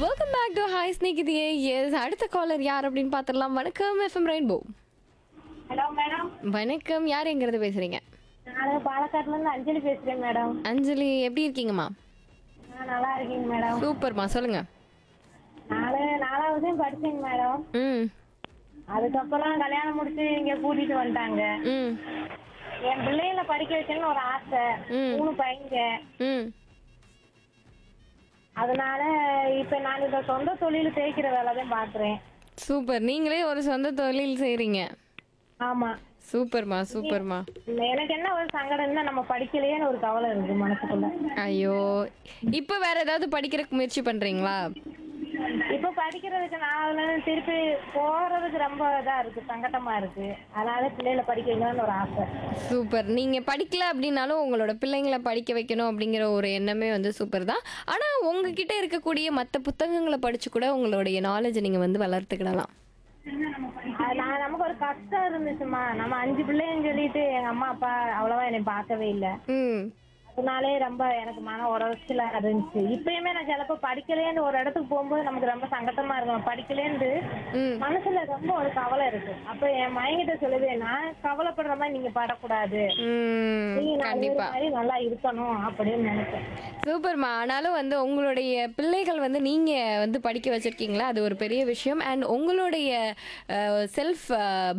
Welcome back to hi Snehithiye yes அடுத்த caller யார் அப்படின்னு பார்த்துடலாம் வணக்கம் எஃப்எம் ரெயின்போ ஹலோ மேடம் வணக்கம் யார் எங்கிறது பேசுறீங்க நான் பாலக்காட்டுல இருந்து அஞ்சலி பேசுறேன் மேடம் அஞ்சலி எப்படி இருக்கீங்கம்மா நான் நல்லா இருக்கீங்க மேடம் சூப்பர்மா சொல்லுங்க நாலு நாலாவதும் படிச்சேங்க மேடம் ம் அதுக்கப்புறம் கல்யாணம் முடிச்சு இங்க கூட்டிட்டு வந்துட்டாங்க ம் என் பிள்ளைகளை படிக்க வைக்கணும்னு ஒரு ஆசை ம். மூணு பையங்க ம் அதனால இப்ப நான் இந்த சொந்த தொழில் தேய்க்கிற வேலை தான் பாக்குறேன் சூப்பர் நீங்களே ஒரு சொந்த தொழில் செய்றீங்க ஆமா சூப்பர்மா சூப்பர்மா எனக்கு என்ன ஒரு சங்கடம்னா நம்ம படிக்கலையேன்னு ஒரு கவலை இருக்கு மனசுக்குள்ள ஐயோ இப்போ வேற ஏதாவது படிக்கிறதுக்கு முயற்சி பண்றீங்களா இப்ப படிக்கிறதுக்கு நான் அதுல திருப்பி போறதுக்கு ரொம்ப இதா இருக்கு சங்கடமா இருக்கு அதனால பிள்ளைகளை படிக்க வைக்கணும்னு ஒரு ஆசை சூப்பர் நீங்க படிக்கல அப்படின்னாலும் உங்களோட பிள்ளைங்களை படிக்க வைக்கணும் அப்படிங்கிற ஒரு எண்ணமே வந்து சூப்பர் தான் ஆனா உங்ககிட்ட இருக்கக்கூடிய மற்ற புத்தகங்களை படிச்சு கூட உங்களுடைய நாலேஜ் நீங்க வந்து வளர்த்துக்கிடலாம் அது நான் நமக்கு ஒரு கஷ்டம் இருந்துச்சுமா நம்ம அஞ்சு பிள்ளைன்னு சொல்லிட்டு எங்க அம்மா அப்பா அவ்வளவா என்னை பார்க்கவே இல்ல ம் அதனாலே ரொம்ப எனக்கு மன உடச்சலா இருந்துச்சு இப்பயுமே நான் சிலப்போ படிக்கலேன்னு ஒரு இடத்துக்கு போகும்போது நமக்கு ரொம்ப சங்கட்டமா இருக்கும் படிக்கலேன்னு ம் மனசுல ரொம்ப ஒரு கவலை இருக்கு அப்ப என் மைங்கிட்ட சொல்லுது நான் கவலைப்படுற மாதிரி நீங்க படக்கூடாது ம் நீங்க நாலு பேர் கண்டிப்பா மாதிரி நல்லா இருக்கணும் அப்படின்னு நினைப்பேன் சூப்பர்மா ஆனாலும் வந்து உங்களுடைய பிள்ளைகள் வந்து நீங்க வந்து படிக்க வச்சிருக்கீங்களா அது ஒரு பெரிய விஷயம் அண்ட் உங்களுடைய செல்ஃப்